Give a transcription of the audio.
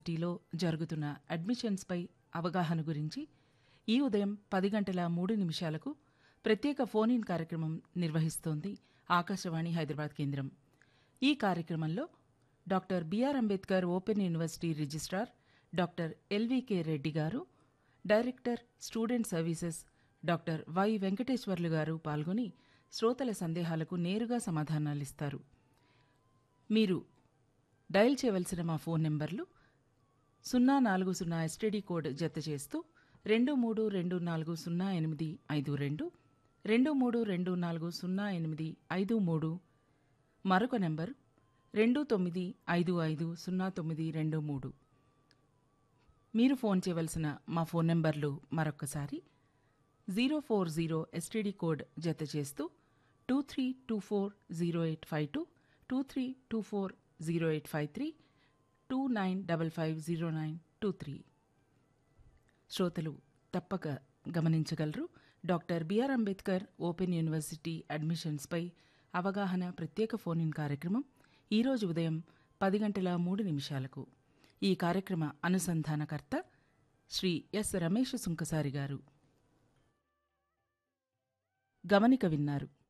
టీలో జరుగుతున్న అడ్మిషన్స్పై అవగాహన గురించి ఈ ఉదయం పది గంటల మూడు నిమిషాలకు ప్రత్యేక ఫోన్ ఇన్ కార్యక్రమం నిర్వహిస్తోంది ఆకాశవాణి హైదరాబాద్ కేంద్రం ఈ కార్యక్రమంలో doctor B R Ambedkar open university registrar doctor L V K Reddy garu director student services doctor Y Venkateswarlu garu పాల్గొని శ్రోతల సందేహాలకు నేరుగా సమాధానాలిస్తారు మీరు డయల్ చేయవలసిన మా ఫోన్ నెంబర్లు సున్నా నాలుగు సున్నా ఎస్టీడీ కోడ్ జత చేస్తూ రెండు మూడు రెండు నాలుగు సున్నా ఎనిమిది ఐదు రెండు రెండు మూడు రెండు నాలుగు సున్నా ఎనిమిది ఐదు మూడు మరొక నెంబర్ రెండు తొమ్మిది ఐదు ఐదు సున్నా తొమ్మిది రెండు మూడు మీరు ఫోన్ చేయవలసిన మా ఫోన్ నెంబర్లు మరొకసారి zero four zero STD code జత చేస్తూ two three two four zero eight five two two three two four zero eight five three two nine double five zero nine two three శ్రోతలు తప్పక గమనించగలరు doctor B R Ambedkar open university అడ్మిషన్స్పై అవగాహన ప్రత్యేక phone in కార్యక్రమం ఈరోజు ఉదయం పది గంటల మూడు నిమిషాలకు ఈ కార్యక్రమ అనుసంధానకర్త శ్రీ ఎస్ రమేష్ సుంకసారి గారు గమనిక విన్నారు